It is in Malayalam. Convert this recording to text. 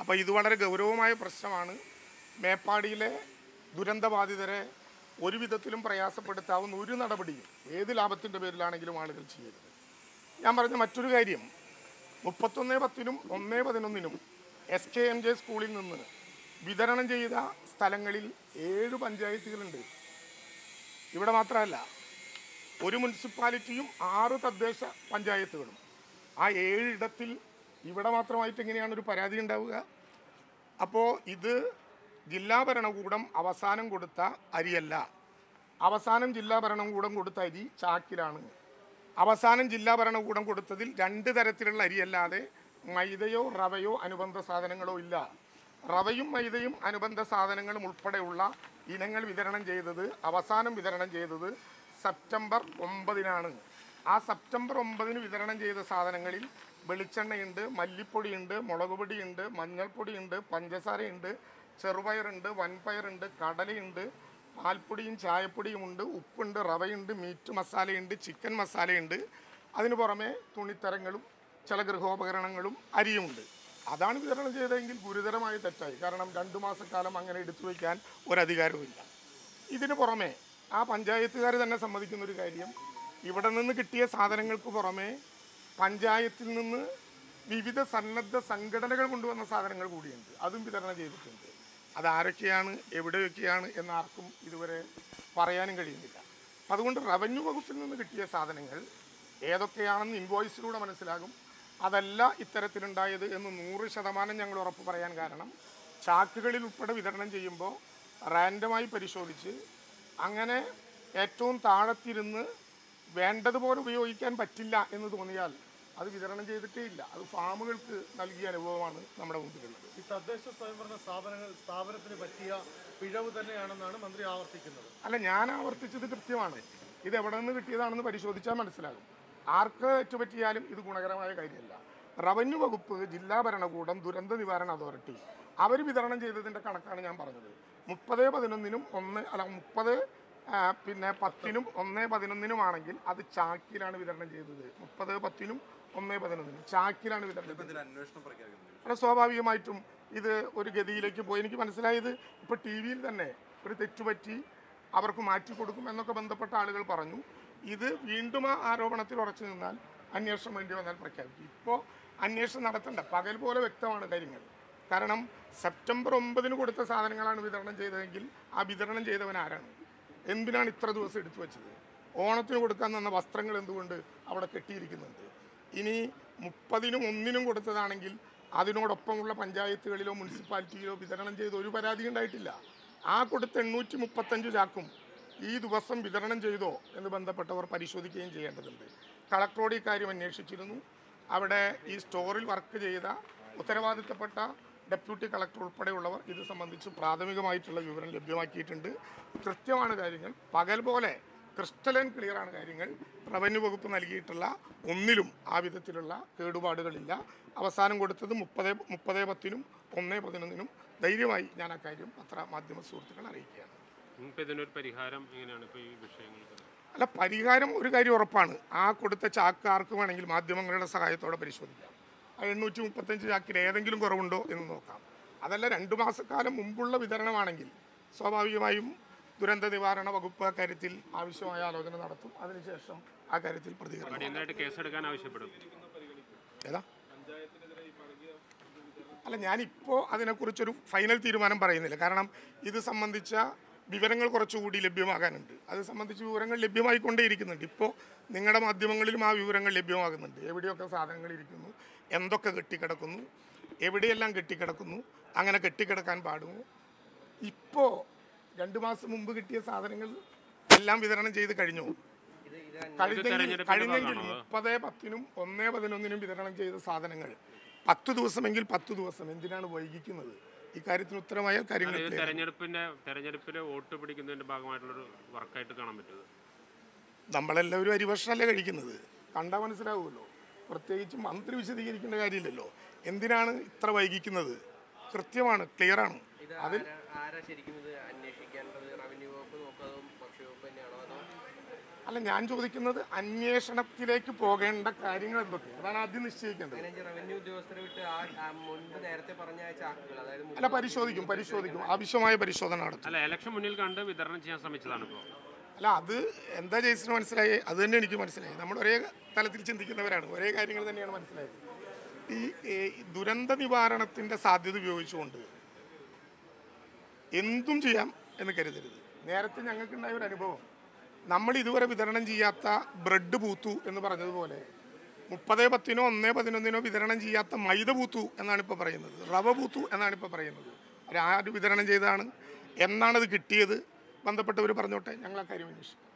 അപ്പോൾ ഇത് വളരെ ഗൗരവമായ പ്രശ്നമാണ് മേപ്പാടിയിലെ ദുരന്തബാധിതരെ ഒരു വിധത്തിലും പ്രയാസപ്പെടുത്താവുന്ന ഒരു നടപടിയും ഏത് ലാഭത്തിൻ്റെ പേരിലാണെങ്കിലും ആളുകൾ ചെയ്യരുത് ഞാൻ പറഞ്ഞ മറ്റൊരു കാര്യം മുപ്പത്തൊന്ന് പത്തിനും ഒന്ന് പതിനൊന്നിനും എസ് കെ എം ജെ സ്കൂളിൽ നിന്ന് വിതരണം ചെയ്ത സ്ഥലങ്ങളിൽ ഏഴ് പഞ്ചായത്തുകളുണ്ട് ഇവിടെ മാത്രമല്ല ഒരു മുനിസിപ്പാലിറ്റിയും ആറ് തദ്ദേശ പഞ്ചായത്തുകളും ആ ഏഴിടത്തിൽ ഇവിടെ മാത്രമായിട്ട് എങ്ങനെയാണ് ഒരു പരാതി ഉണ്ടാവുക അപ്പോൾ ഇത് ജില്ലാ ഭരണകൂടം അവസാനം കൊടുത്ത അരിയല്ല അവസാനം ജില്ലാ ഭരണകൂടം കൊടുത്ത അരി ചാക്കിലാണ് അവസാനം ജില്ലാ ഭരണകൂടം കൊടുത്തതിൽ രണ്ട് തരത്തിലുള്ള അരിയല്ലാതെ മൈദയോ റവയോ അനുബന്ധ സാധനങ്ങളോ ഇല്ല റവയും മൈദയും അനുബന്ധ സാധനങ്ങളും ഉൾപ്പെടെയുള്ള ഇനങ്ങൾ വിതരണം ചെയ്തത് അവസാനം വിതരണം ചെയ്തത് സെപ്റ്റംബർ ഒമ്പതിനാണ് ആ സെപ്റ്റംബർ ഒമ്പതിന് വിതരണം ചെയ്ത സാധനങ്ങളിൽ വെളിച്ചെണ്ണയുണ്ട് മല്ലിപ്പൊടിയുണ്ട് മുളക് പൊടിയുണ്ട് മഞ്ഞൾപ്പൊടിയുണ്ട് പഞ്ചസാരയുണ്ട് ചെറുപയറുണ്ട് വൻപയറുണ്ട് കടലയുണ്ട് പാൽപ്പൊടിയും ചായപ്പൊടിയും ഉണ്ട് ഉപ്പുണ്ട് റവയുണ്ട് മീറ്റ് മസാലയുണ്ട് ചിക്കൻ മസാലയുണ്ട് അതിന് പുറമെ തുണിത്തരങ്ങളും ചില ഗൃഹോപകരണങ്ങളും അരിയുമുണ്ട് അതാണ് വിതരണം ചെയ്തതെങ്കിൽ ഗുരുതരമായ തെറ്റായി കാരണം രണ്ടു മാസക്കാലം അങ്ങനെ എടുത്തു വയ്ക്കാൻ ഒരധികാരവുമില്ല ഇതിന് പുറമെ ആ പഞ്ചായത്തുകാർ തന്നെ സമ്മതിക്കുന്ന ഒരു കാര്യം ഇവിടെ നിന്ന് കിട്ടിയ സാധനങ്ങൾക്ക് പുറമെ പഞ്ചായത്തിൽ നിന്ന് വിവിധ സന്നദ്ധ സംഘടനകൾ കൊണ്ടുവന്ന സാധനങ്ങൾ കൂടിയുണ്ട് അതും വിതരണം ചെയ്തിട്ടുണ്ട് അതാരൊക്കെയാണ് എവിടെയൊക്കെയാണ് എന്നാർക്കും ഇതുവരെ പറയാനും കഴിയുന്നില്ല അതുകൊണ്ട് റവന്യൂ വകുപ്പിൽ നിന്ന് കിട്ടിയ സാധനങ്ങൾ ഏതൊക്കെയാണെന്ന് ഇൻവോയ്സിലൂടെ മനസ്സിലാകും അതല്ല ഇത്തരത്തിലുണ്ടായത് എന്ന് നൂറ് ശതമാനം ഞങ്ങൾ ഉറപ്പ് പറയാൻ കാരണം ചാക്കുകളിൽ ഉൾപ്പെടെ വിതരണം ചെയ്യുമ്പോൾ റാൻഡമായി പരിശോധിച്ച് അങ്ങനെ ഏറ്റവും താഴത്തിരുന്ന് വേണ്ടതുപോലെ ഉപയോഗിക്കാൻ പറ്റില്ല എന്ന് തോന്നിയാൽ അത് വിതരണം ചെയ്തിട്ടേ ഇല്ല അത് ഫാമുകൾക്ക് നൽകിയ അനുഭവമാണ് നമ്മുടെ മുമ്പിലുള്ളത് ഈ തദ്ദേശ സ്വയംഭരണ സ്ഥാപനങ്ങൾ സ്ഥാപനത്തിന് പറ്റിയ പിഴവ് തന്നെയാണെന്നാണ് മന്ത്രി ആവർത്തിക്കുന്നത് അല്ല ഞാൻ ആവർത്തിച്ചത് കൃത്യമാണ് ഇത് എവിടെ നിന്ന് കിട്ടിയതാണെന്ന് പരിശോധിച്ചാൽ മനസ്സിലാകും ആർക്ക് ഏറ്റുപറ്റിയാലും ഇത് ഗുണകരമായ കാര്യമല്ല റവന്യൂ വകുപ്പ് ജില്ലാ ഭരണകൂടം ദുരന്ത നിവാരണ അതോറിറ്റി അവർ വിതരണം ചെയ്തതിൻ്റെ കണക്കാണ് ഞാൻ പറഞ്ഞത് മുപ്പത് പതിനൊന്നിനും ഒന്ന് അല്ല മുപ്പത് ആ, പിന്നെ പത്തിനും ഒന്ന് പതിനൊന്നിനുമാണെങ്കിൽ അത് ചാക്കിലാണ് വിതരണം ചെയ്തത് മുപ്പത് പത്തിനും ഒന്ന് പതിനൊന്നിനും ചാക്കിലാണ് വിതരണം ചെയ്തത് അന്വേഷണം പ്രഖ്യാപിക്കുന്നത് അവിടെ സ്വാഭാവികമായിട്ടും ഇത് ഒരു ഗതിയിലേക്ക് പോയി എനിക്ക് മനസ്സിലായത് ഇപ്പോൾ ടി വിയിൽ തന്നെ ഒരു തെറ്റുപറ്റി അവർക്ക് മാറ്റി കൊടുക്കും എന്നൊക്കെ ബന്ധപ്പെട്ട ആളുകൾ പറഞ്ഞു ഇത് വീണ്ടും ആ ആരോപണത്തിൽ ഉറച്ചു നിന്നാൽ അന്വേഷണം വേണ്ടി വന്നാൽ പ്രഖ്യാപിക്കും ഇപ്പോൾ അന്വേഷണം നടത്തണ്ട പകൽ പോലെ വ്യക്തമാണ് കാര്യങ്ങൾ കാരണം സെപ്റ്റംബർ ഒമ്പതിന് കൊടുത്ത സാധനങ്ങളാണ് വിതരണം ചെയ്തതെങ്കിൽ ആ വിതരണം ചെയ്തവൻ ആരാണ് എന്തിനാണ് ഇത്ര ദിവസം എടുത്തു വെച്ചത് ഓണത്തിന് കൊടുക്കാൻ തന്ന വസ്ത്രങ്ങൾ എന്തുകൊണ്ട് അവിടെ കെട്ടിയിരിക്കുന്നുണ്ട് ഇനി മുപ്പതിനും ഒന്നിനും കൊടുത്തതാണെങ്കിൽ അതിനോടൊപ്പമുള്ള പഞ്ചായത്തുകളിലോ മുനിസിപ്പാലിറ്റിയിലോ വിതരണം ചെയ്ത് ഒരു പരാതി ഉണ്ടായിട്ടില്ല ആ കൊടുത്ത എണ്ണൂറ്റി മുപ്പത്തഞ്ച് ചാക്കും ഈ ദിവസം വിതരണം ചെയ്തോ എന്ന് ബന്ധപ്പെട്ടവർ പരിശോധിക്കുകയും ചെയ്യേണ്ടതുണ്ട് കളക്ടറോട് ഈ കാര്യം അന്വേഷിച്ചിരുന്നു അവിടെ ഈ സ്റ്റോറിൽ വർക്ക് ചെയ്ത ഉത്തരവാദിത്തപ്പെട്ട ഡെപ്യൂട്ടി കളക്ടർ ഉൾപ്പെടെയുള്ളവർ ഇത് സംബന്ധിച്ച് പ്രാഥമികമായിട്ടുള്ള വിവരം ലഭ്യമാക്കിയിട്ടുണ്ട് കൃത്യമാണ് കാര്യങ്ങൾ പകൽ പോലെ ക്രിസ്റ്റലൻ ക്ലിയറാണ് കാര്യങ്ങൾ റവന്യൂ വകുപ്പ് നൽകിയിട്ടുള്ള ഒന്നിലും ആ വിധത്തിലുള്ള കേടുപാടുകളില്ല അവസാനം കൊടുത്തത് മുപ്പത് മുപ്പത് പത്തിനും ഒന്ന് പതിനൊന്നിനും ധൈര്യമായി ഞാൻ ആ കാര്യം പത്ര മാധ്യമ സുഹൃത്തുക്കൾ അറിയിക്കുകയാണ് ഇപ്പം ഇതിനൊരു പരിഹാരം എങ്ങനെയാണ് ഇപ്പോൾ ഈ വിഷയങ്ങൾക്ക് അല്ല പരിഹാരം ഒരു കാര്യം ഉറപ്പാണ് ആ കൊടുത്ത ചാക്ക് ആർക്ക് വേണമെങ്കിൽ മാധ്യമങ്ങളുടെ സഹായത്തോടെ പരിശോധിക്കാം ആ എണ്ണൂറ്റി മുപ്പത്തഞ്ച് ചാക്കിൽ ഏതെങ്കിലും കുറവുണ്ടോ എന്ന് നോക്കാം അതല്ല രണ്ടു മാസക്കാലം മുമ്പുള്ള വിതരണമാണെങ്കിൽ സ്വാഭാവികമായും ദുരന്ത നിവാരണ വകുപ്പ് അക്കാര്യത്തിൽ ആവശ്യമായ ആലോചന നടത്തും അതിനുശേഷം ആ കാര്യത്തിൽ പ്രതികരണം അടിയന്തരമായിട്ട് കേസെടുക്കാൻ ആവശ്യപ്പെടും ഏതാ അല്ല ഞാനിപ്പോൾ അതിനെക്കുറിച്ചൊരു ഫൈനൽ തീരുമാനം പറയുന്നില്ല കാരണം ഇത് സംബന്ധിച്ച വിവരങ്ങൾ കുറച്ചുകൂടി ലഭ്യമാകാനുണ്ട് അത് സംബന്ധിച്ച് വിവരങ്ങൾ ലഭ്യമായിക്കൊണ്ടേയിരിക്കുന്നുണ്ട് ഇപ്പോൾ നിങ്ങളുടെ മാധ്യമങ്ങളിലും ആ വിവരങ്ങൾ ലഭ്യമാകുന്നുണ്ട് എവിടെയൊക്കെ സാധനങ്ങൾ ഇരിക്കുന്നു എന്തൊക്കെ കെട്ടിക്കിടക്കുന്നു എവിടെയെല്ലാം കെട്ടിക്കിടക്കുന്നു അങ്ങനെ കെട്ടിക്കിടക്കാൻ പാടുമോ ഇപ്പോൾ രണ്ട് മാസം മുമ്പ് കിട്ടിയ സാധനങ്ങൾ എല്ലാം വിതരണം ചെയ്ത് കഴിഞ്ഞു കഴിഞ്ഞെങ്കിൽ തെരഞ്ഞെടുപ്പിന്റെ കഴിഞ്ഞെങ്കിൽ ഭാഗമാണോ? മുപ്പത് പത്തിനും ഒന്ന് പതിനൊന്നിനും വിതരണം ചെയ്ത സാധനങ്ങൾ പത്ത് ദിവസമെങ്കിൽ പത്ത് ദിവസം എന്തിനാണ് വൈകിക്കുന്നത് ഇക്കാര്യത്തിന് ഉത്തരമായ കാര്യങ്ങൾ ഇത് clear ആണ്. തെരഞ്ഞെടുപ്പിന്റെ തെരഞ്ഞെടുപ്പിലെ വോട്ട് പിടിക്കുന്നതിന്റെ ഭാഗമായിട്ടുള്ളൊരു വർക്കായിട്ട് കാണാൻ പറ്റുന്നത് നമ്മളെല്ലാവരും അരിഭക്ഷണമല്ലേ കഴിക്കുന്നത് കണ്ടാൽ മനസ്സിലാവുമല്ലോ പ്രത്യേകിച്ച് മന്ത്രി വിശദീകരിക്കേണ്ട കാര്യമില്ലല്ലോ എന്തിനാണ് ഇത്ര വൈകിക്കുന്നത് കൃത്യമാണ് ക്ലിയറാണ് ഇത് അതിൽ ആരാ ആരാ ശരിക്കും ഇത് അന്വേഷിക്കേണ്ടത് റവന്യൂ വകുപ്പ് നോക്കാതോ ഭക്ഷ്യവകുപ്പ് തന്നെയാണോ അതോ അല്ല ഞാൻ ചോദിക്കുന്നത് അന്വേഷണത്തിലേക്ക് പോകേണ്ട കാര്യങ്ങൾ എന്തൊക്കെ അതാണ് ആദ്യം നിശ്ചയിക്കേണ്ടത് പതിനഞ്ച് റവന്യൂ ഉദ്യോഗസ്ഥരെ വിട്ട് ആ ആ മുൻപ് നേരത്തെ പറഞ്ഞ ആ ചാക്കുകൾ അതായത് അല്ല പരിശോധിക്കും പരിശോധിക്കും ആവശ്യമായ പരിശോധന നടത്തും അല്ല ഇലക്ഷൻ മുന്നിൽ കണ്ട് വിതരണം ചെയ്യാൻ ശ്രമിച്ചതാണ് ഇപ്പോൾ അല്ല അത് എന്താ ജയിച്ചിന് മനസ്സിലായി അത് തന്നെ എനിക്ക് മനസ്സിലായി നമ്മൾ ഒരേ തലത്തിൽ ചിന്തിക്കുന്നവരാണ് ഒരേ കാര്യങ്ങൾ തന്നെയാണ് മനസ്സിലായത് ഈ ഈ ദുരന്ത നിവാരണത്തിൻ്റെ സാധ്യത ഉപയോഗിച്ചുകൊണ്ട് എന്തും ചെയ്യാം എന്ന് കരുതരുത് നേരത്തെ ഞങ്ങൾക്കുണ്ടായ ഒരു അനുഭവം നമ്മൾ ഇതുവരെ വിതരണം ചെയ്യാത്ത ബ്രെഡ് പൂത്തു എന്ന് പറഞ്ഞതുപോലെ മുപ്പത് പത്തിനോ ഒന്നേ പതിനൊന്നിനോ വിതരണം ചെയ്യാത്ത മൈദ പൂത്തു എന്നാണ് ഇപ്പോൾ പറയുന്നത് റവ പൂത്തു എന്നാണ് ഇപ്പോൾ പറയുന്നത് ആര് വിതരണം ചെയ്തതാണ് എന്നാണത് കിട്ടിയത് ബന്ധപ്പെട്ടവർ പറഞ്ഞോട്ടെ ഞങ്ങൾ ആ കാര്യം അന്വേഷിക്കും